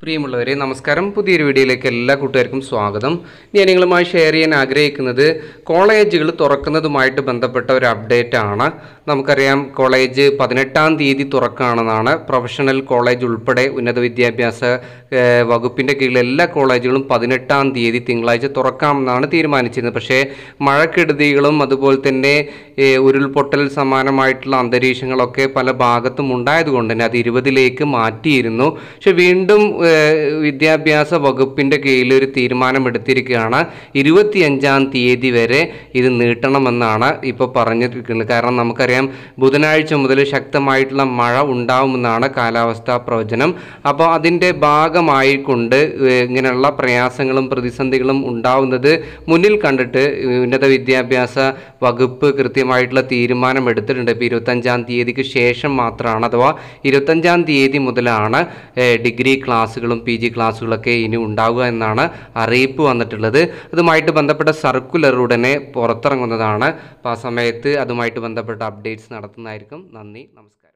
പ്രിയമുള്ളവരെ നമസ്കാരം പുതിയൊരു വീഡിയോയിലേക്ക് എല്ലാ കൂട്ടുകാർക്കും സ്വാഗതം ഞാൻ നിങ്ങളുമായി ഷെയർ ചെയ്യാൻ ആഗ്രഹിക്കുന്നത് കോളേജുകൾ തുറക്കുന്നതുമായിട്ട് ബന്ധപ്പെട്ട ഒരു അപ്ഡേറ്റ് ആണ് നമുക്കറിയാം കോളേജ് പതിനെട്ടാം തീയതി തുറക്കുകയാണെന്നാണ് പ്രൊഫഷണൽ കോളേജ് ഉൾപ്പെടെ ഉന്നത വിദ്യാഭ്യാസ ഏഹ്, വകുപ്പിൻ്റെ കീഴിൽ എല്ലാ കോളേജുകളും പതിനെട്ടാം തീയതി തിങ്കളാഴ്ച തുറക്കാമെന്നാണ് തീരുമാനിച്ചിരുന്നത് പക്ഷേ മഴക്കെടുതികളും അതുപോലെ തന്നെ ഏഹ്, ഉരുൾപൊട്ടൽ സമാനമായിട്ടുള്ള അന്തരീക്ഷങ്ങളൊക്കെ പല ഭാഗത്തും ഉണ്ടായതുകൊണ്ട് തന്നെ അത് ഇരുപതിലേക്ക് മാറ്റിയിരുന്നു പക്ഷെ വീണ്ടും ഏഹ്, വിദ്യാഭ്യാസ വകുപ്പിൻ്റെ കീഴിൽ ഒരു തീരുമാനമെടുത്തിരിക്കുകയാണ് ഇരുപത്തിയഞ്ചാം തീയതി വരെ ഇത് നീട്ടണമെന്നാണ് ഇപ്പോൾ പറഞ്ഞിരിക്കുന്നത് കാരണം നമുക്കറിയാം ബുധനാഴ്ച മുതൽ ശക്തമായിട്ടുള്ള മഴ ഉണ്ടാവുമെന്നാണ് കാലാവസ്ഥാ പ്രവചനം അപ്പോൾ അതിൻ്റെ ഭാഗമായിക്കൊണ്ട് ഏഹ്, ഇങ്ങനെയുള്ള പ്രയാസങ്ങളും പ്രതിസന്ധികളും ഉണ്ടാവുന്നത് മുന്നിൽ കണ്ടിട്ട് ഉന്നത വിദ്യാഭ്യാസ വകുപ്പ് കൃത്യമായിട്ടുള്ള തീരുമാനം എടുത്തിട്ടുണ്ട് ഇപ്പോൾ ഇരുപത്തഞ്ചാം തീയതിക്ക് ശേഷം മാത്രമാണ് അഥവാ ഇരുപത്തഞ്ചാം തീയതി മുതലാണ് ഏഹ്, ഡിഗ്രി ക്ലാസ്സുകളും പി ജി ക്ലാസ്സുകളൊക്കെ ഇനി ഉണ്ടാവുക എന്നാണ് അറിയിപ്പ് വന്നിട്ടുള്ളത് അതുമായിട്ട് ബന്ധപ്പെട്ട സർക്കുലർ ഉടനെ പുറത്തിറങ്ങുന്നതാണ് അപ്പോൾ ആ സമയത്ത് അതുമായിട്ട് ബന്ധപ്പെട്ട അപ്ഡേറ്റ്സ് നടത്തുന്നതായിരിക്കും നന്ദി നമസ്കാരം